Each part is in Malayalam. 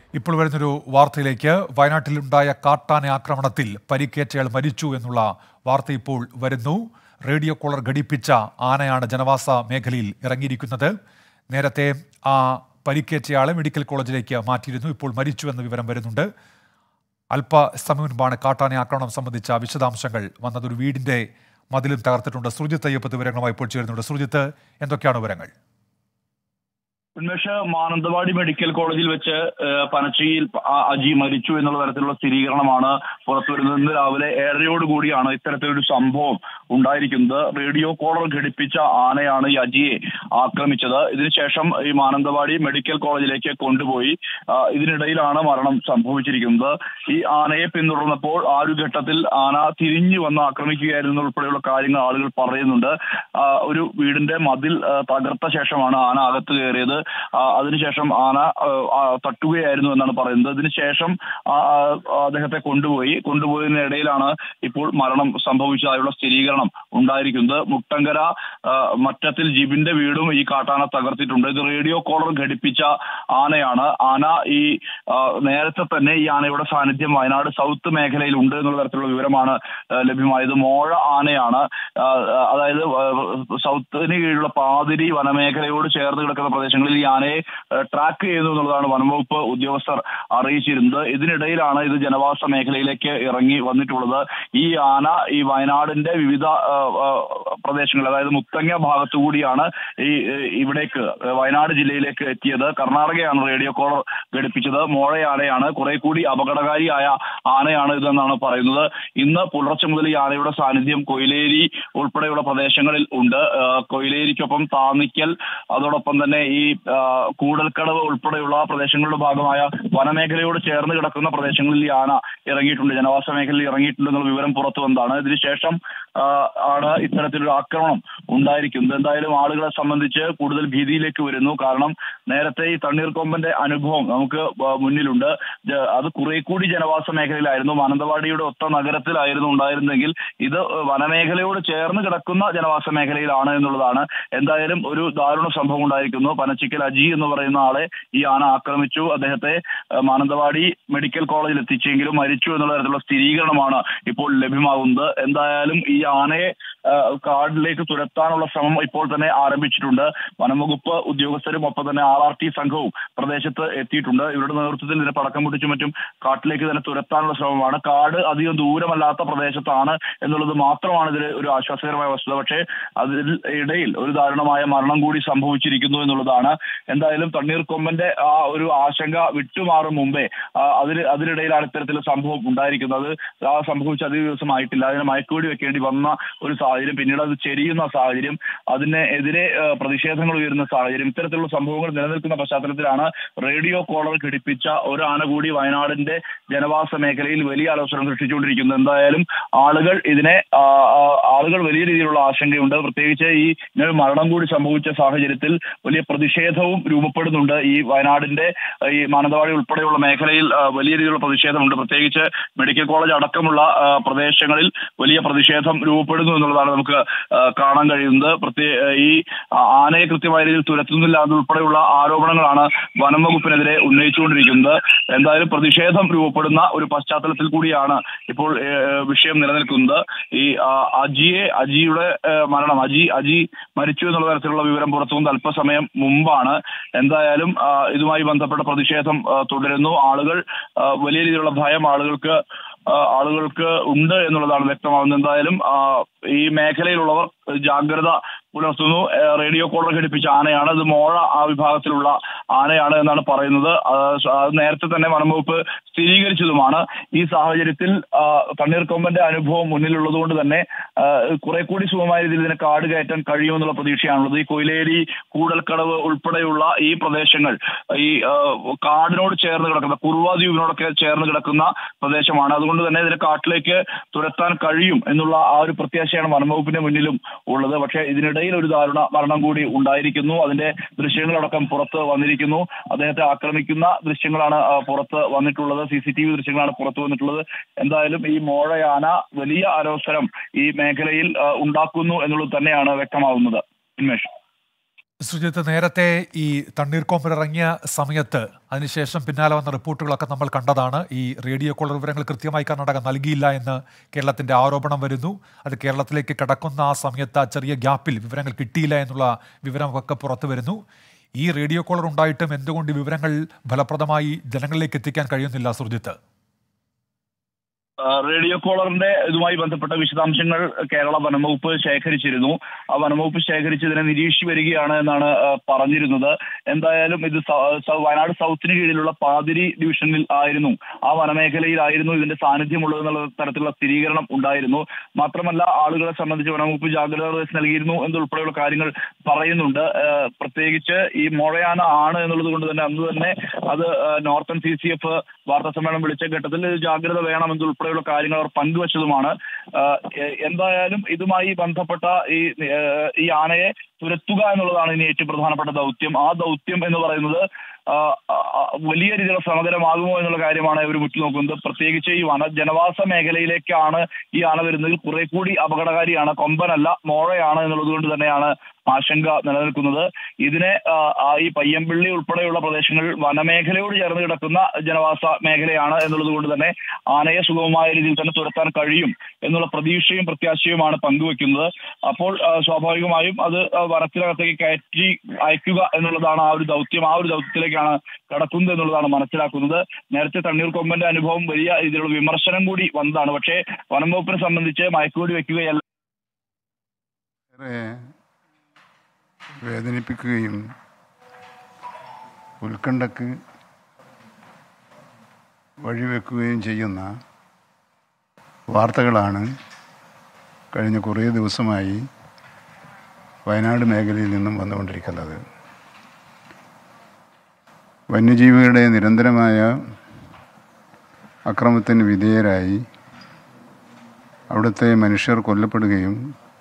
ഇപ്പോൾ വരുന്നൊരു വാർത്തയിലേക്ക് വയനാട്ടിലുണ്ടായ കാട്ടാന ആക്രമണത്തിൽ പരിക്കേറ്റയാൾ മരിച്ചു എന്നുള്ള വാർത്ത ഇപ്പോൾ വരുന്നു റേഡിയോ കോളർ ഘടിപ്പിച്ച ആനയാണ് ജനവാസ മേഖലയിൽ ഇറങ്ങിയിരിക്കുന്നത് നേരത്തെ ആ പരിക്കേറ്റയാളെ മെഡിക്കൽ കോളേജിലേക്ക് മാറ്റിയിരുന്നു ഇപ്പോൾ മരിച്ചു എന്ന വിവരം വരുന്നുണ്ട് അല്പസമയം മുൻപാണ് കാട്ടാന ആക്രമണം സംബന്ധിച്ച വിശദാംശങ്ങൾ വന്നത് ഒരു വീടിന്റെ മതിലും തകർത്തിട്ടുണ്ട് സുജിത്ത് അയ്യപ്പത്ത് വിവരങ്ങളുമായി ഇപ്പോൾ ചേരുന്നുണ്ട് സുജിത്ത് എന്തൊക്കെയാണ് വിവരങ്ങൾ ഉന്മേഷ് മാനന്തവാടി മെഡിക്കൽ കോളേജിൽ വെച്ച് ഏഹ്, പനച്ചിയിൽ അ- അജി മരിച്ചു എന്നുള്ള തരത്തിലുള്ള സ്ഥിരീകരണമാണ് പുറത്തു വരുന്നത് ഇന്ന് രാവിലെ ഏഴരയോടുകൂടിയാണ് ഇത്തരത്തിലൊരു സംഭവം ഉണ്ടായിരിക്കുന്നത് റേഡിയോ കോളർ ഘടിപ്പിച്ച ആനയാണ് ഈ അജിയെ ആക്രമിച്ചത് ഇതിനുശേഷം ഈ മാനന്തവാടി മെഡിക്കൽ കോളേജിലേക്ക് കൊണ്ടുപോയി ആ, ഇതിനിടയിലാണ് മരണം സംഭവിച്ചിരിക്കുന്നത് ഈ ആനയെ പിന്തുടർന്നപ്പോൾ ആ ഒരു ഘട്ടത്തിൽ ആന തിരിഞ്ഞു വന്ന് ആക്രമിക്കുകയായിരുന്നു ഉൾപ്പെടെയുള്ള കാര്യങ്ങൾ ആളുകൾ പറയുന്നുണ്ട് ആ, ഒരു വീടിന്റെ മതിൽ ആ, തകർത്ത ശേഷമാണ് ആന അകത്ത് കയറിയത് ആ, അതിനുശേഷം ആന ആ, ആ, തട്ടുകയായിരുന്നു എന്നാണ് പറയുന്നത് ഇതിനുശേഷം ആ, ആ, അദ്ദേഹത്തെ കൊണ്ടുപോയി കൊണ്ടുപോയതിനിടയിലാണ് ഇപ്പോൾ മരണം സംഭവിച്ചതായുള്ള സ്ഥിരീകരണം ഉണ്ടായിരിക്കുന്നത് മുട്ടങ്കര ആ, മറ്റത്തിൽ ജിബിന്റെ വീടും ഈ കാട്ടാന തകർത്തിട്ടുണ്ട് ഇത് റേഡിയോ കോളർ ഘടിപ്പിച്ച ആനയാണ് ആന ഈ ആ, നേരത്തെ തന്നെ ഈ ആനയുടെ സാന്നിധ്യം വയനാട് സൗത്ത് മേഖലയിൽ ഉണ്ട് എന്നുള്ള തരത്തിലുള്ള വിവരമാണ് ആ, ലഭ്യമായത് മോഴ ആനയാണ് ആ, അതായത് ആ, സൗത്തിന് കീഴിലുള്ള പാതിരി വനമേഖലയോട് ചേർന്ന് കിടക്കുന്ന പ്രദേശങ്ങളിൽ ഈ ആനയെ ആ, ട്രാക്ക് ചെയ്യുന്നു എന്നുള്ളതാണ് വനംവകുപ്പ് ഉദ്യോഗസ്ഥർ അറിയിച്ചിരുന്നത് ഇതിനിടയിലാണ് ഇത് ജനവാസ മേഖലയിലേക്ക് ഇറങ്ങി വന്നിട്ടുള്ളത് ഈ ആന ഈ വയനാടിന്റെ വിവിധ ആ, ആ, പ്രദേശങ്ങൾ അതായത് മുത്തങ്ങ ഭാഗത്തുകൂടിയാണ് ഈ ഏ, ഇവിടേക്ക് ഏ, വയനാട് ജില്ലയിലേക്ക് എത്തിയത് കർണാടകയാണ് റേഡിയോ കോളർ ഘടിപ്പിച്ചത് മോഴയാനയാണ് കുറെ കൂടി അപകടകാരിയായ ആനയാണ് ഇതെന്നാണ് പറയുന്നത് ഇന്ന് പുലർച്ചെ മുതൽ ഈ ആനയുടെ സാന്നിധ്യം കൊയിലേരി ഉൾപ്പെടെയുള്ള പ്രദേശങ്ങളിൽ ഉണ്ട് ആ, കൊയിലേരിക്കൊപ്പം താന്നിക്കൽ അതോടൊപ്പം തന്നെ ഈ ആ, കൂടൽക്കടവ് ഉൾപ്പെടെയുള്ള പ്രദേശങ്ങളുടെ ഭാഗമായ വനമേഖലയോട് ചേർന്ന് കിടക്കുന്ന പ്രദേശങ്ങളിൽ ഈ ആന ഇറങ്ങിയിട്ടുണ്ട് ജനവാസ മേഖലയിൽ ഇറങ്ങിയിട്ടുണ്ട് എന്നുള്ള വിവരം പുറത്തു വന്നതാണ് ഇതിനുശേഷം ആ, ആണ് ഇത്തരത്തിലൊരു ആക്രമണം ഉണ്ടായിരിക്കുന്നത് എന്തായാലും ആളുകളെ സംബന്ധിച്ച് കൂടുതൽ ഭീതിയിലേക്ക് വരുന്നു കാരണം നേരത്തെ ഈ തണ്ണീർക്കൊമ്പന്റെ അനുഭവം നമുക്ക് ആ, മുന്നിലുണ്ട് ജ- അത് കുറെ കൂടി ജനവാസ മേഖലയിലായിരുന്നു മാനന്തവാടിയുടെ ഒത്ത നഗരത്തിലായിരുന്നു ഉണ്ടായിരുന്നെങ്കിൽ ഇത് വനമേഖലയോട് ചേർന്ന് കിടക്കുന്ന ജനവാസ മേഖലയിലാണ് എന്നുള്ളതാണ് എന്തായാലും ഒരു ദാരുണ സംഭവം ഉണ്ടായിരിക്കുന്നു പനച്ചിക്കൽ അജി എന്ന് പറയുന്ന ആളെ ഈ ആന ആക്രമിച്ചു അദ്ദേഹത്തെ ആ, മാനന്തവാടി മെഡിക്കൽ കോളേജിൽ എത്തിച്ചെങ്കിലും മരിച്ചു എന്നുള്ള തരത്തിലുള്ള സ്ഥിരീകരണമാണ് ഇപ്പോൾ ലഭ്യമാകുന്നത് എന്തായാലും ഈ ആനയെ ആ, കാടിലേക്ക് തുരത്താനുള്ള ശ്രമം ഇപ്പോൾ തന്നെ ആരംഭിച്ചിട്ടുണ്ട് വനംവകുപ്പ് ഉദ്യോഗസ്ഥരും ഒപ്പം തന്നെ ആർ ആർ ടി സംഘവും പ്രദേശത്ത് എത്തിയിട്ടുണ്ട് ഇവരുടെ നേതൃത്വത്തിൽ ഇതിനെ പടക്കം പൊട്ടിച്ചും മറ്റും കാട്ടിലേക്ക് തന്നെ തുരത്താനുള്ള ശ്രമമാണ് കാട് അധികം ദൂരമല്ലാത്ത പ്രദേശത്താണ് എന്നുള്ളത് മാത്രമാണ് ഇതിൽ ഒരു ആശ്വാസകരമായ വസ്തുത പക്ഷേ അതിൽ ഇടയിൽ ഒരു ദാരുണമായ മരണം കൂടി സംഭവിച്ചിരിക്കുന്നു എന്നുള്ളതാണ് എന്തായാലും തണ്ണീർക്കൊമ്പന്റെ ആ ഒരു ആശങ്ക വിട്ടുമാറും മുമ്പേ ആ, അതിന് അതിനിടയിലാണ് ഇത്തരത്തിലുള്ള സംഭവം ഉണ്ടായിരിക്കുന്നത് ആ സംഭവിച്ച അധിക ദിവസമായിട്ടില്ല അതിനെ മയക്കുവെടി വെക്കേണ്ടി വന്ന ഒരു സാഹചര്യം പിന്നീട് അത് ചെരിയുന്ന സാഹചര്യം അതിന് എതിരെ ആ, പ്രതിഷേധങ്ങൾ ഉയരുന്ന സാഹചര്യം ഇത്തരത്തിലുള്ള സംഭവങ്ങൾ നിലനിൽക്കുന്ന പശ്ചാത്തലത്തിലാണ് റേഡിയോ കോളർ ഘടിപ്പിച്ച ഒരു ആന കൂടി വയനാടിന്റെ ജനവാസ മേഖലയിൽ വലിയ ആലോചന സൃഷ്ടിച്ചുകൊണ്ടിരിക്കുന്നത് എന്തായാലും ആളുകൾ ഇതിനെ ആ, ആ, ആളുകൾ വലിയ രീതിയിലുള്ള ആശങ്കയുണ്ട് പ്രത്യേകിച്ച് ഈ ഇങ്ങനെ ഒരു മരണം കൂടി സംഭവിച്ച സാഹചര്യത്തിൽ വലിയ പ്രതിഷേധവും രൂപപ്പെടുന്നുണ്ട് ഈ വയനാടിന്റെ ആ, ഈ മാനന്തവാടി ഉൾപ്പെടെയുള്ള മേഖലയിൽ ആ, വലിയ രീതിയിലുള്ള പ്രതിഷേധമുണ്ട് പ്രത്യേകിച്ച് മെഡിക്കൽ കോളേജ് അടക്കമുള്ള ആ, പ്രദേശങ്ങളിൽ വലിയ പ്രതിഷേധം രൂപപ്പെടുന്നു എന്നുള്ളതാണ് നമുക്ക് ആ, കാണാൻ കഴിയുന്നത് പ്രത്യേ ഈ ആ, ആനയെ കൃത്യമായ രീതിയിൽ തുരത്തുന്നില്ല എന്നുൾപ്പെടെയുള്ള ആരോപണങ്ങളാണ് വനം വകുപ്പിനെതിരെ ഉന്നയിച്ചുകൊണ്ടിരിക്കുന്നത് എന്തായാലും പ്രതിഷേധം രൂപപ്പെടുന്ന ഒരു പശ്ചാത്തലത്തിൽ കൂടിയാണ് ഇപ്പോൾ ഏ, വിഷയം നിലനിൽക്കുന്നത് ഈ ആ, അജിയെ അജിയുടെ ഏ, മരണം അജി അജി മരിച്ചു എന്നുള്ള തരത്തിലുള്ള വിവരം പുറത്തു വന്നത് അല്പസമയം മുമ്പാണ് എന്തായാലും ആ, ഇതുമായി ബന്ധപ്പെട്ട പ്രതിഷേധം ആ, തുടരുന്നു ആളുകൾ ആ, വലിയ രീതിയിലുള്ള ഭയം ആളുകൾക്ക് ആ, ആളുകൾക്ക് ഉണ്ട് എന്നുള്ളതാണ് വ്യക്തമാകുന്നത് എന്തായാലും ആ, ഈ മേഖലയിലുള്ളവർ ജാഗ്രത പുലർത്തുന്നു ഏ, റേഡിയോ കോളർ ഘടിപ്പിച്ച ആനയാണ് ഇത് മോഴ ആ വിഭാഗത്തിലുള്ള ആനയാണ് എന്നാണ് പറയുന്നത് ആ, സ- അത് നേരത്തെ തന്നെ വനംവകുപ്പ് സ്ഥിരീകരിച്ചതുമാണ് ഈ സാഹചര്യത്തിൽ ആ, തണ്ണീർക്കൊമ്പന്റെ അനുഭവം മുന്നിലുള്ളത് കൊണ്ട് തന്നെ ആ, കുറെ കൂടി സുഖമായ രീതിയിൽ ഇതിനെ കാട് കയറ്റാൻ കഴിയുമെന്നുള്ള പ്രതീക്ഷയാണുള്ളത് ഈ കൊയിലേരി കൂടൽക്കടവ് ഉൾപ്പെടെയുള്ള ഈ പ്രദേശങ്ങൾ ഈ ആ, കാടിനോട് ചേർന്ന് കിടക്കുന്ന കുറുവ ദ്വീപിനോടൊക്കെ ചേർന്ന് കിടക്കുന്ന പ്രദേശമാണ് അതുകൊണ്ട് തന്നെ ഇതിനെ കാട്ടിലേക്ക് തുരത്താൻ കഴിയും എന്നുള്ള ആ ഒരു പ്രത്യാശയാണ് വനംവകുപ്പിന്റെ മുന്നിലും ഉള്ളത് പക്ഷേ ഇതിനിടയിൽ ഒരു ദാരുണ മരണം കൂടി ഉണ്ടായിരിക്കുന്നു അതിന്റെ ദൃശ്യങ്ങളടക്കം പുറത്ത് വന്നിരിക്കുന്നു അദ്ദേഹത്തെ ആക്രമിക്കുന്ന ദൃശ്യങ്ങളാണ് ആ, പുറത്ത് വന്നിട്ടുള്ളത് സി സി ടി വി ദൃശ്യങ്ങളാണ് പുറത്തു വന്നിട്ടുള്ളത് എന്തായാലും ഈ മോഴയാന വലിയ അലോസരം ഈ മേഖലയിൽ ആ, ഉണ്ടാക്കുന്നു എന്നുള്ളത് തന്നെയാണ് വ്യക്തമാവുന്നത് ഉന്മേഷ് സുജിത്ത് നേരത്തെ ഈ തണ്ണീർക്കോമ്പിൽ ഇറങ്ങിയ സമയത്ത് അതിനുശേഷം പിന്നാലെ വന്ന റിപ്പോർട്ടുകളൊക്കെ നമ്മൾ കണ്ടതാണ് ഈ റേഡിയോ കോളർ വിവരങ്ങൾ കൃത്യമായി കർണാടക നൽകിയില്ല എന്ന് കേരളത്തിന്റെ ആരോപണം വരുന്നു അത് കേരളത്തിലേക്ക് കടക്കുന്ന ആ സമയത്ത് ആ ചെറിയ ഗ്യാപ്പിൽ വിവരങ്ങൾ കിട്ടിയില്ല എന്നുള്ള വിവരമൊക്കെ പുറത്തു വരുന്നു ഈ റേഡിയോ കോളർ ഉണ്ടായിട്ടും എന്തുകൊണ്ട് ഈ വിവരങ്ങൾ ഫലപ്രദമായി ജനങ്ങളിലേക്ക് എത്തിക്കാൻ കഴിയുന്നില്ല സുർജിത്ത് ആ, റേഡിയോ കോളറിന്റെ ഇതുമായി ബന്ധപ്പെട്ട വിശദാംശങ്ങൾ കേരള വനംവകുപ്പ് ശേഖരിച്ചിരുന്നു ആ വനംവകുപ്പ് ശേഖരിച്ചതിനെ നിരീക്ഷിച്ചു വരികയാണ് എന്നാണ് ആ, പറഞ്ഞിരുന്നത് എന്തായാലും ഇത് സ- സ- വയനാട് സൗത്തിന് കീഴിലുള്ള പാതിരി ഡിവിഷനിൽ ആയിരുന്നു ആ വനമേഖലയിലായിരുന്നു ഇതിന്റെ സാന്നിധ്യമുള്ളത് എന്നുള്ള തരത്തിലുള്ള സ്ഥിരീകരണം ഉണ്ടായിരുന്നു മാത്രമല്ല ആളുകളെ സംബന്ധിച്ച് വനംവകുപ്പ് ജാഗ്രതാ നിർദ്ദേശം നൽകിയിരുന്നു എന്നുൾപ്പെടെയുള്ള കാര്യങ്ങൾ പറയുന്നുണ്ട് ആ, പ്രത്യേകിച്ച് ഈ മൊഴയാന ആണ് എന്നുള്ളത് കൊണ്ട് തന്നെ അന്ന് തന്നെ അത് ആ, നോർത്തൺ സി സി എഫ് വാർത്താ സമ്മേളനം വിളിച്ച ഘട്ടത്തിൽ ഇത് ജാഗ്രത വേണം എന്നുൾപ്പെടെയുള്ള കാര്യങ്ങൾ അവർ പങ്കുവച്ചതുമാണ് ആ, എ- എന്തായാലും ഇതുമായി ബന്ധപ്പെട്ട ഈ ഏ, ഈ ആനയെ തുരത്തുക എന്നുള്ളതാണ് ഇനി ഏറ്റവും പ്രധാനപ്പെട്ട ദൗത്യം ആ ദൗത്യം എന്ന് പറയുന്നത് ആ, ആ, ആ, വലിയ രീതിയിലുള്ള ശ്രമകരമാകുമോ എന്നുള്ള കാര്യമാണ് ഇവർ ഉറ്റുനോക്കുന്നത് പ്രത്യേകിച്ച് ഈ വന ജനവാസ മേഖലയിലേക്കാണ് ഈ ആന വരുന്നതിൽ കുറെ കൂടി അപകടകാരിയാണ് കൊമ്പനല്ല മോഴയാണ് എന്നുള്ളത് കൊണ്ട് തന്നെയാണ് ആശങ്ക നിലനിൽക്കുന്നത് ഇതിനെ ആ, ആ ഈ പയ്യമ്പള്ളി ഉൾപ്പെടെയുള്ള പ്രദേശങ്ങൾ വനമേഖലയോട് ചേർന്ന് കിടക്കുന്ന ജനവാസ മേഖലയാണ് എന്നുള്ളത് കൊണ്ട് തന്നെ ആനയെ സുഗമമായ രീതിയിൽ തന്നെ തുരത്താൻ കഴിയും എന്നുള്ള പ്രതീക്ഷയും പ്രത്യാശയുമാണ് പങ്കുവെക്കുന്നത് അപ്പോൾ ആ, സ്വാഭാവികമായും അത് ആ, വനത്തിനകത്തേക്ക് കയറ്റി അയക്കുക എന്നുള്ളതാണ് ആ ഒരു ദൗത്യം ആ ഒരു ദൗത്യത്തിലേക്കാണ് കടക്കുന്നത് എന്നുള്ളതാണ് മനസ്സിലാക്കുന്നത് നേരത്തെ തണ്ണീർക്കൊമ്പന്റെ അനുഭവം വലിയ രീതിയിലുള്ള വിമർശനം കൂടി വന്നതാണ് പക്ഷേ വനം വകുപ്പിനെ സംബന്ധിച്ച് മയക്കുവെടി വെക്കുകയല്ല ഏറെ വേദനിപ്പിക്കുകയും ഉത്കണ്ഠക്ക് വഴിവെക്കുകയും ചെയ്യുന്ന വാർത്തകളാണ് കഴിഞ്ഞ കുറേ ദിവസമായി വയനാട് മേഖലയിൽ നിന്നും വന്നുകൊണ്ടിരിക്കുന്നത് വന്യജീവികളുടെ നിരന്തരമായ അക്രമത്തിന് വിധേയരായി അവിടുത്തെ മനുഷ്യർ കൊല്ലപ്പെടുകയും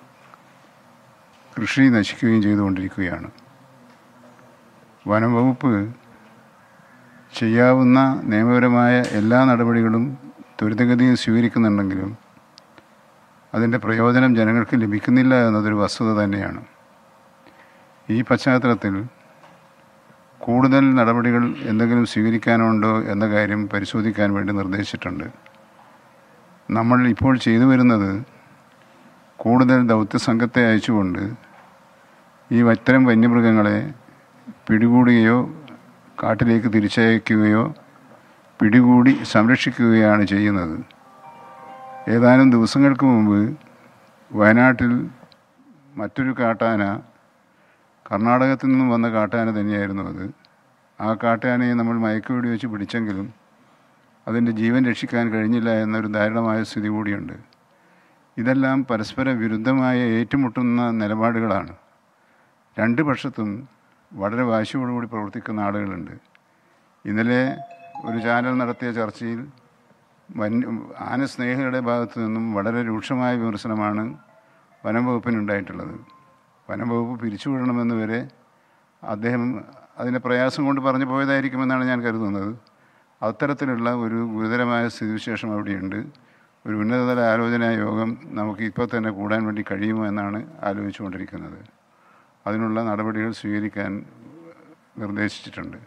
കൃഷി നശിക്കുകയും ചെയ്തുകൊണ്ടിരിക്കുകയാണ് വനംവകുപ്പ് ചെയ്യാവുന്ന നിയമപരമായ എല്ലാ നടപടികളും ത്വരിതഗതിയിൽ സ്വീകരിക്കുന്നുണ്ടെങ്കിലും അതിൻ്റെ പ്രയോജനം ജനങ്ങൾക്ക് ലഭിക്കുന്നില്ല എന്നതൊരു വസ്തുത തന്നെയാണ് ഈ പശ്ചാത്തലത്തിൽ കൂടുതൽ നടപടികൾ എന്തെങ്കിലും സ്വീകരിക്കാനുണ്ടോ എന്ന കാര്യം പരിശോധിക്കാൻ വേണ്ടി നിർദ്ദേശിച്ചിട്ടുണ്ട് നമ്മൾ ഇപ്പോൾ ചെയ്തു വരുന്നത് കൂടുതൽ ദൗത്യസംഘത്തെ അയച്ചുകൊണ്ട് ഈ ഇത്തരം വന്യമൃഗങ്ങളെ പിടികൂടുകയോ കാട്ടിലേക്ക് തിരിച്ചയക്കുകയോ പിടികൂടി സംരക്ഷിക്കുകയാണ് ചെയ്യുന്നത് ഏതാനും ദിവസങ്ങൾക്ക് മുമ്പ് വയനാട്ടിൽ മറ്റൊരു കാട്ടാന കർണാടകത്തിൽ നിന്നും വന്ന കാട്ടാന തന്നെയായിരുന്നു അത് ആ കാട്ടാനയെ നമ്മൾ മയക്കുവെടി വെച്ച് പിടിച്ചെങ്കിലും അതിൻ്റെ ജീവൻ രക്ഷിക്കാൻ കഴിഞ്ഞില്ല എന്നൊരു ദാരുണമായ സ്ഥിതി കൂടിയുണ്ട് ഇതെല്ലാം പരസ്പര വിരുദ്ധമായ ഏറ്റുമുട്ടുന്ന നിലപാടുകളാണ് രണ്ട് പക്ഷത്തും വളരെ വാശിയോടുകൂടി പ്രവർത്തിക്കുന്ന ആളുകളുണ്ട് ഇന്നലെ ഒരു ചാനൽ നടത്തിയ ചർച്ചയിൽ വന്യ ആനസ്നേഹികളുടെ ഭാഗത്തു നിന്നും വളരെ രൂക്ഷമായ വിമർശനമാണ് വനം വകുപ്പിനുണ്ടായിട്ടുള്ളത് വനം വകുപ്പ് പിരിച്ചുവിടണമെന്ന് വരെ അദ്ദേഹം അതിൻ്റെ പ്രയാസം കൊണ്ട് പറഞ്ഞു പോയതായിരിക്കുമെന്നാണ് ഞാൻ കരുതുന്നത് അത്തരത്തിലുള്ള ഒരു ഗുരുതരമായ സ്ഥിതിവിശേഷം അവിടെയുണ്ട് ഒരു ഉന്നതതല ആലോചനാ യോഗം നമുക്ക് ഇപ്പോൾ തന്നെ കൂടാൻ വേണ്ടി കഴിയുമോ എന്നാണ് ആലോചിച്ചുകൊണ്ടിരിക്കുന്നത് അതിനുള്ള നടപടികൾ സ്വീകരിക്കാൻ നിർദ്ദേശിച്ചിട്ടുണ്ട്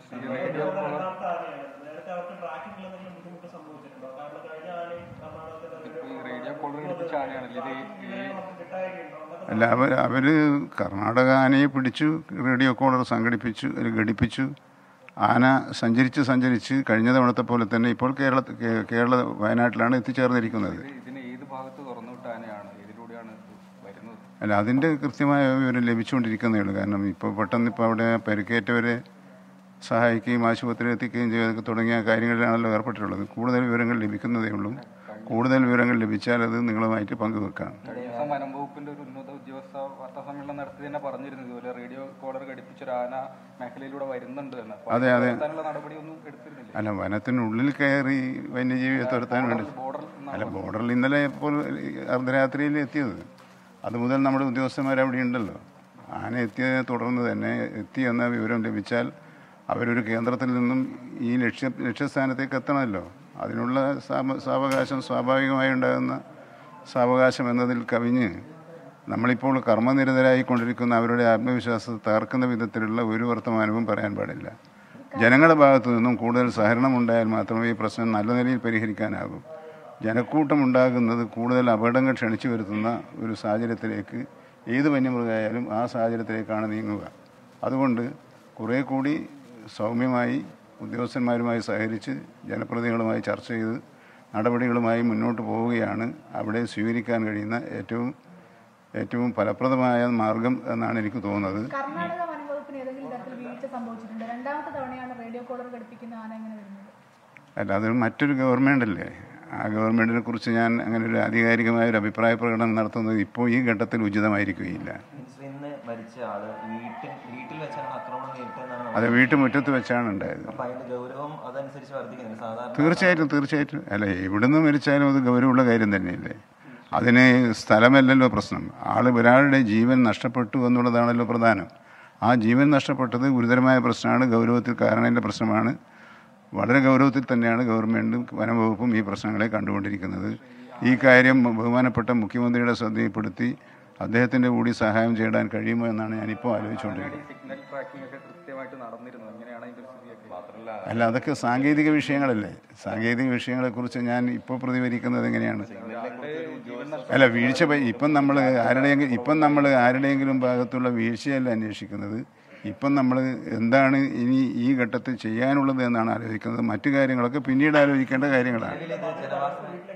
ഈ റേഡിയോ കോളർ ഘടിപ്പിച്ച ആനയാണല്ലോ ഇത് ഈ അല്ല അവർ അവർ കർണാടക ആനയെ പിടിച്ചു റേഡിയോ കോളർ സംഘടിപ്പിച്ചു ഒരു ഘടിപ്പിച്ചു ആന സഞ്ചരിച്ച് സഞ്ചരിച്ച് കഴിഞ്ഞ തവണത്തെ പോലെ തന്നെ ഇപ്പോൾ കേരള കേ- കേരള വയനാട്ടിലാണ് എത്തിച്ചേർന്നിരിക്കുന്നത് ഇതിന് ഏത് ഭാഗത്ത് തുറന്നു വിട്ട ആനയാണ് ഇതിലൂടെയാണ് ഇത് വരുന്നത് അല്ല അതിൻ്റെ കൃത്യമായ വിവരം ലഭിച്ചുകൊണ്ടിരിക്കുന്നേ ഉള്ളൂ കാരണം ഇപ്പോൾ പെട്ടെന്ന് ഇപ്പോൾ അവിടെ പരിക്കേറ്റവരെ സഹായിക്കുകയും ആശുപത്രിയിൽ എത്തിക്കുകയും ചെയ്തൊക്കെ തുടങ്ങിയ കാര്യങ്ങളിലാണല്ലോ ഏർപ്പെട്ടിട്ടുള്ളത് കൂടുതൽ വിവരങ്ങൾ ലഭിക്കുന്നതേ ഉള്ളൂ കൂടുതൽ വിവരങ്ങൾ ലഭിച്ചാൽ അത് നിങ്ങളുമായിട്ട് പങ്കുവെക്കാം കഴിഞ്ഞ ദിവസം വനം വകുപ്പിന്റെ ഒരു ഉന്നത ഉദ്യോഗസ്ഥ വാർത്താ സമ്മേളനം നടത്തി തന്നെ പറഞ്ഞിരുന്നു ഇതുപോലെ റേഡിയോ കോളർ ഘടിപ്പിച്ച ഒരു ആന മേഖലയിലൂടെ വരുന്നുണ്ട് എന്ന് അപ്പൊ അതെ, അതെ. തുരത്താനുള്ള നടപടിയൊന്നും എടുത്തിരുന്നില്ല അല്ല വനത്തിനുള്ളിൽ കയറി വന്യജീവിയെ തുരത്താൻ വേണ്ടി ബോർഡർ അല്ല ബോർഡറിൽ ഇന്നലെ ഇപ്പോൾ അർദ്ധരാത്രിയിൽ എത്തിയത് അത് മുതൽ നമ്മുടെ ഉദ്യോഗസ്ഥന്മാർ അവിടെ ഉണ്ടല്ലോ ആന എത്തിയതിനെ തുടർന്ന് തന്നെ എത്തി എന്ന വിവരം ലഭിച്ചാൽ അവരൊരു കേന്ദ്രത്തിൽ നിന്നും ഈ ലക്ഷ്യ ലക്ഷ്യസ്ഥാനത്തേക്ക് എത്തണമല്ലോ അതിനുള്ള സാവ- സാവകാശം സ്വാഭാവികമായി ഉണ്ടാകുന്ന സാവകാശം എന്നതിൽ കവിഞ്ഞ് നമ്മളിപ്പോൾ കർമ്മനിരതരായിക്കൊണ്ടിരിക്കുന്ന അവരുടെ ആത്മവിശ്വാസത്തെ തകർക്കുന്ന വിധത്തിലുള്ള ഒരു വർത്തമാനവും പറയാൻ പാടില്ല ജനങ്ങളുടെ ഭാഗത്തു നിന്നും കൂടുതൽ സഹകരണം ഉണ്ടായാൽ മാത്രമേ ഈ പ്രശ്നം നല്ല നിലയിൽ പരിഹരിക്കാനാകൂ ജനക്കൂട്ടം ഉണ്ടാകുന്നത് കൂടുതൽ അപകടങ്ങൾ ക്ഷണിച്ചു വരുത്തുന്ന ഒരു സാഹചര്യത്തിലേക്ക് ഏത് വന്യമൃഗമായാലും ആ സാഹചര്യത്തിലേക്കാണ് നീങ്ങുക അതുകൊണ്ട് കുറേ കൂടി സൗമ്യമായി ഉദ്യോഗസ്ഥന്മാരുമായി സഹകരിച്ച് ജനപ്രതിനിധികളുമായി ചർച്ച ചെയ്ത് നടപടികളുമായി മുന്നോട്ട് പോവുകയാണ് അവിടെ സ്വീകരിക്കാൻ കഴിയുന്ന ഏറ്റവും ഏറ്റവും ഫലപ്രദമായ മാർഗം എന്നാണ് എനിക്ക് തോന്നുന്നത് കർണാടക വനംവകുപ്പിന് ഏതെങ്കിലും തരത്തിൽ വീഴ്ച സംഭവിച്ചിട്ടുണ്ട് രണ്ടാമത്തെ തവണയാണ് റേഡിയോ കോളർ ഘടിപ്പിക്കുന്ന ആന എങ്ങനെ വരുന്നത് അല്ല അത് മറ്റൊരു ഗവൺമെൻ്റ് അല്ലേ ആ ഗവൺമെൻറ്റിനെ കുറിച്ച് ഞാൻ അങ്ങനെ ഒരു ആധികാരികമായ ഒരു അഭിപ്രായ പ്രകടനം നടത്തുന്നത് ഇപ്പോൾ ഈ ഘട്ടത്തിൽ ഉചിതമായിരിക്കുകയില്ല മിനിസ്റ്റർ ഇന്ന് മരിച്ച ആള് വീട്ടിൽ വീട്ടിൽ വെച്ചാണ് ആക്രമണം നേരിട്ടതെന്നാണ് അത് നമ്മൾ വീട്ടുമുറ്റത്ത് വെച്ചാണ് ഉണ്ടായത് അപ്പൊ അതിന്റെ ഗൗരവം അതനുസരിച്ച് വർദ്ധിക്കുന്നില്ല സാധാരണ തീർച്ചയായിട്ടും തീർച്ചയായിട്ടും അല്ല എവിടുന്ന് മരിച്ചാലും അത് ഗൗരവമുള്ള കാര്യം തന്നെയല്ലേ അതിന് സ്ഥലമല്ലല്ലോ പ്രശ്നം ആൾ ഒരാളുടെ ജീവൻ നഷ്ടപ്പെട്ടു എന്നുള്ളതാണല്ലോ പ്രധാനം ആ ജീവൻ നഷ്ടപ്പെട്ടത് ഗുരുതരമായ പ്രശ്നമാണ് ഗൗരവത്തിൽ കാരണൻ്റെ പ്രശ്നമാണ് വളരെ ഗൗരവത്തിൽ തന്നെയാണ് ഗവൺമെൻറ്റും വനംവകുപ്പും ഈ പ്രശ്നങ്ങളെ കണ്ടുകൊണ്ടിരിക്കുന്നത് ഈ കാര്യം ബഹുമാനപ്പെട്ട മുഖ്യമന്ത്രിയുടെ ശ്രദ്ധയിൽപ്പെടുത്തി അദ്ദേഹത്തിൻ്റെ കൂടി സഹായം ചെയ്താൻ കഴിയുമോ എന്നാണ് ഞാനിപ്പോൾ ആലോചിച്ചുകൊണ്ടിരിക്കുന്നത് സിഗ്നൽ ട്രാക്കിംഗ് ഒക്കെ കൃത്യമായിട്ട് നടന്നിരുന്നു എങ്ങനെയാണ് അതിന്റെ ഒരു സ്ഥിതിയൊക്കെ മാത്രമല്ല അല്ല അതൊക്കെ സാങ്കേതിക വിഷയങ്ങളല്ലേ സാങ്കേതിക വിഷയങ്ങളെക്കുറിച്ച് ഞാൻ ഇപ്പോൾ പ്രതികരിക്കുന്നത് എങ്ങനെയാണ് അല്ല വീഴ്ച പ- ഇപ്പം നമ്മൾ ആരുടെയെങ്കിലും ഇപ്പം നമ്മൾ ആരുടെയെങ്കിലും ഭാഗത്തുള്ള വീഴ്ചയല്ല അന്വേഷിക്കുന്നത് ഇപ്പം നമ്മൾ എന്താണ് ഇനി ഈ ഘട്ടത്തിൽ ചെയ്യാനുള്ളത് എന്നാണ് ആലോചിക്കുന്നത് മറ്റു കാര്യങ്ങളൊക്കെ പിന്നീട് ആലോചിക്കേണ്ട കാര്യങ്ങളാണ് ഇത് ജനവാസ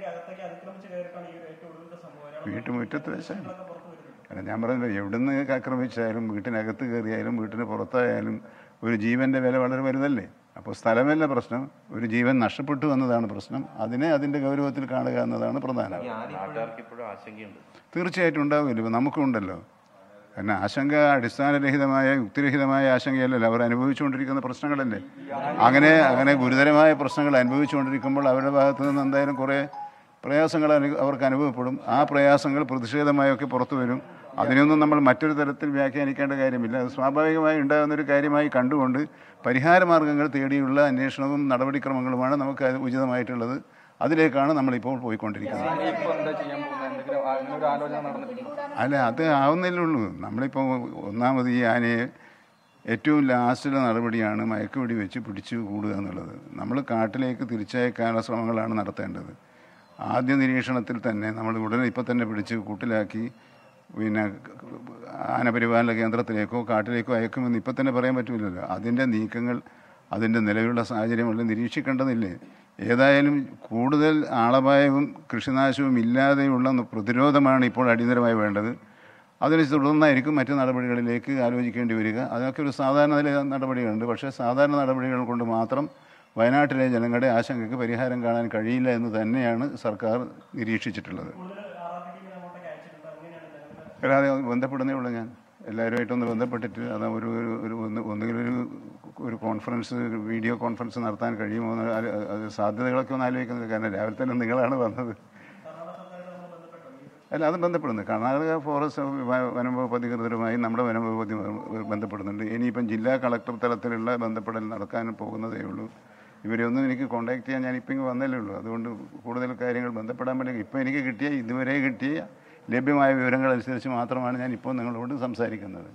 വീട്ടുമുറ്റത്ത് വെച്ചാൽ അല്ല ഞാൻ പറയുന്നത് എവിടുന്ന് ആക്രമിച്ചാലും വീട്ടിനകത്ത് കയറിയാലും വീട്ടിന് പുറത്തായാലും ഒരു ജീവൻ്റെ വില വളരെ വലുതല്ലേ അപ്പോൾ സ്ഥലമല്ല പ്രശ്നം ഒരു ജീവൻ നഷ്ടപ്പെട്ടു എന്നതാണ് പ്രശ്നം അതിനെ അതിൻ്റെ ഗൗരവത്തിൽ കാണുക എന്നതാണ് പ്രധാനം തീർച്ചയായിട്ടും ഉണ്ടാവുമല്ലോ ഇപ്പം നമുക്കുണ്ടല്ലോ കാരണം ആശങ്ക അടിസ്ഥാനരഹിതമായ യുക്തിരഹിതമായ ആശങ്കയല്ലല്ലോ അവർ അനുഭവിച്ചുകൊണ്ടിരിക്കുന്ന പ്രശ്നങ്ങളല്ലേ അങ്ങനെ അങ്ങനെ ഗുരുതരമായ പ്രശ്നങ്ങൾ അനുഭവിച്ചുകൊണ്ടിരിക്കുമ്പോൾ അവരുടെ ഭാഗത്തു നിന്ന് എന്തായാലും കുറേ പ്രയാസങ്ങൾ അനു- അവർക്ക് അനുഭവപ്പെടും ആ പ്രയാസങ്ങൾ പ്രതിഷേധമായൊക്കെ പുറത്തു വരും അതിനൊന്നും നമ്മൾ മറ്റൊരു തരത്തിൽ വ്യാഖ്യാനിക്കേണ്ട കാര്യമില്ല അത് സ്വാഭാവികമായി ഉണ്ടാകുന്ന ഒരു കാര്യമായി കണ്ടുകൊണ്ട് പരിഹാര മാർഗങ്ങൾ തേടിയുള്ള അന്വേഷണവും നടപടിക്രമങ്ങളുമാണ് നമുക്ക് അത് ഉചിതമായിട്ടുള്ളത് അതിലേക്കാണ് നമ്മളിപ്പോൾ പോയിക്കൊണ്ടിരിക്കുന്നത് ഇപ്പൊ എന്താ ചെയ്യാൻ പോകുന്നത് എന്തെങ്കിലും ആ- അങ്ങനെ ഒരു ആലോചന നടന്നിട്ടുണ്ടോ അല്ല അത് ആവുന്നല്ലേ ഉള്ളൂ നമ്മളിപ്പോൾ ഒന്നാമത് ഈ ആനയെ ഏറ്റവും ലാസ്റ്റിലെ നടപടിയാണ് മയക്കുവെടി വെച്ച് പിടിച്ചു കൂടുക എന്നുള്ളത് നമ്മൾ കാട്ടിലേക്ക് തിരിച്ചയക്കാനുള്ള ശ്രമങ്ങളാണ് നടത്തേണ്ടത് ആദ്യ നിരീക്ഷണത്തിൽ തന്നെ നമ്മൾ ഉടനെ ഇപ്പം തന്നെ പിടിച്ച് കൂട്ടിലാക്കി പിന്നെ ആനപരിപാലന കേന്ദ്രത്തിലേക്കോ കാട്ടിലേക്കോ അയക്കുമെന്ന് ഇപ്പം തന്നെ പറയാൻ പറ്റില്ലല്ലോ അതിൻ്റെ നീക്കങ്ങൾ അതിൻ്റെ നിലവിലുള്ള സാഹചര്യമെല്ലാം നിരീക്ഷിക്കേണ്ടതില്ലേ ഏതായാലും കൂടുതൽ ആളപായവും കൃഷിനാശവും ഇല്ലാതെയുള്ള പ്രതിരോധമാണ് ഇപ്പോൾ അടിയന്തരമായി വേണ്ടത് അതിനെ തുടർന്നായിരിക്കും മറ്റ് നടപടികളിലേക്ക് ആലോചിക്കേണ്ടി വരിക അതൊക്കെ ഒരു സാധാരണ നില നടപടികളുണ്ട് പക്ഷേ സാധാരണ നടപടികൾ കൊണ്ട് മാത്രം വയനാട്ടിലെ ജനങ്ങളുടെ ആശങ്കയ്ക്ക് പരിഹാരം കാണാൻ കഴിയില്ല എന്ന് തന്നെയാണ് സർക്കാർ നിരീക്ഷിച്ചിട്ടുള്ളത് അല്ലാതെ ബന്ധപ്പെടുന്നേ ഉള്ളൂ ഞാൻ എല്ലാവരുമായിട്ടൊന്ന് ബന്ധപ്പെട്ടിട്ട് അത് ഒരു ഒരു ഒരു ഒന്ന് ഒന്നുകിൽ ഒരു ഒരു കോൺഫറൻസ് ഒരു വീഡിയോ കോൺഫറൻസ് നടത്താൻ കഴിയുമോ എന്ന് ആലോ- അത് സാധ്യതകളൊക്കെ ഒന്ന് ആലോചിക്കുന്നത് കാരണം രാവിലെ തന്നെ നിങ്ങളാണ് വന്നത് അല്ല അത് ബന്ധപ്പെടുന്നു കർണാടക ഫോറസ്റ്റ് വ- വനം വകുപ്പ് അധികൃതരുമായി നമ്മുടെ വനം വകുപ്പ് അധി- ബന്ധപ്പെടുന്നുണ്ട് ഇനിയിപ്പം ജില്ലാ കളക്ടർ തലത്തിലുള്ള ബന്ധപ്പെടൽ നടക്കാൻ പോകുന്നതേ ഉള്ളൂ ഇവരെ ഒന്നും എനിക്ക് കോൺടാക്ട് ചെയ്യാൻ ഞാൻ ഇപ്പം ഇങ്ങ് വന്നല്ലേ ഉള്ളൂ അതുകൊണ്ട് കൂടുതൽ കാര്യങ്ങൾ ബന്ധപ്പെടാൻ വേണ്ടി ഇപ്പം എനിക്ക് കിട്ടിയ ഇതുവരെ കിട്ടിയ ലഭ്യമായ വിവരങ്ങൾ അനുസരിച്ച് മാത്രമാണ് ഞാൻ ഇപ്പോൾ നിങ്ങളോട് സംസാരിക്കുന്നത്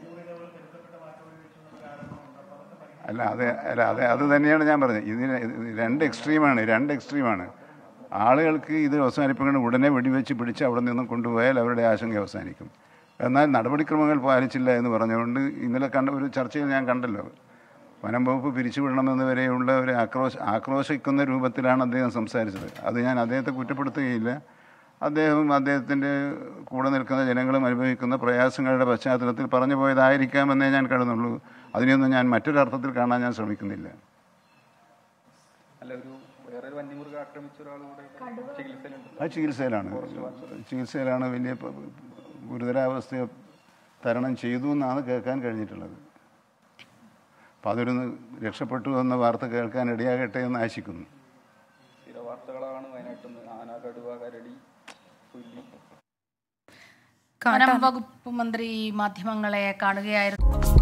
അല്ല അതെ അല്ല അതെ അത് തന്നെയാണ് ഞാൻ പറഞ്ഞത് ഇതിന് ഇത് രണ്ട് എക്സ്ട്രീമാണ് രണ്ട് എക്സ്ട്രീമാണ് ആളുകൾക്ക് ഇത് അവസാനിപ്പിക്കണം ഉടനെ വെടിവെച്ച് പിടിച്ച് അവിടെ നിന്നും കൊണ്ടുപോയാൽ അവരുടെ ആശങ്ക അവസാനിക്കും എന്നാൽ നടപടിക്രമങ്ങൾ പാലിച്ചില്ല എന്ന് പറഞ്ഞുകൊണ്ട് ഇന്നലെ കണ്ട ഒരു ചർച്ചയിൽ ഞാൻ കണ്ടല്ലോ വനം വകുപ്പ് പിരിച്ചുവിടണമെന്ന് വരെയുള്ള ഒരു ആക്രോശ ആക്രോശിക്കുന്ന രൂപത്തിലാണ് അദ്ദേഹം സംസാരിച്ചത് അത് ഞാൻ അദ്ദേഹത്തെ കുറ്റപ്പെടുത്തുകയില്ല അദ്ദേഹം അദ്ദേഹത്തിൻ്റെ കൂടെ നിൽക്കുന്ന ജനങ്ങളും അനുഭവിക്കുന്ന പ്രയാസങ്ങളുടെ പശ്ചാത്തലത്തിൽ പറഞ്ഞു പോയതായിരിക്കാമെന്നേ ഞാൻ കരുതുന്നുള്ളൂ അതിനെയൊന്നും ഞാൻ മറ്റൊരർത്ഥത്തിൽ കാണാൻ ഞാൻ ശ്രമിക്കുന്നില്ല അല്ല ഒരു വേറെ ഒരു വന്യമൃഗം ആക്രമിച്ച ഒരാൾ കൂടെ ചികിത്സയിലുണ്ട് ആ ചികിത്സയിലാണ് ചികിത്സയിലാണ് വലിയ പ- ഗുരുതരാവസ്ഥയെ തരണം ചെയ്തു എന്നാണ് കേൾക്കാൻ കഴിഞ്ഞിട്ടുള്ളത് അപ്പം അതൊരു രക്ഷപ്പെട്ടു എന്ന വാർത്ത കേൾക്കാൻ ഇടയാകട്ടെ എന്ന് ആശിക്കുന്നു സ്ഥിര വാർത്തകളാണ് വയനാട്ടിൽ നിന്ന് ആന കടുവ കരടി പുലി വനം വകുപ്പ് മന്ത്രി മാധ്യമങ്ങളെ കാണുകയായിരുന്നു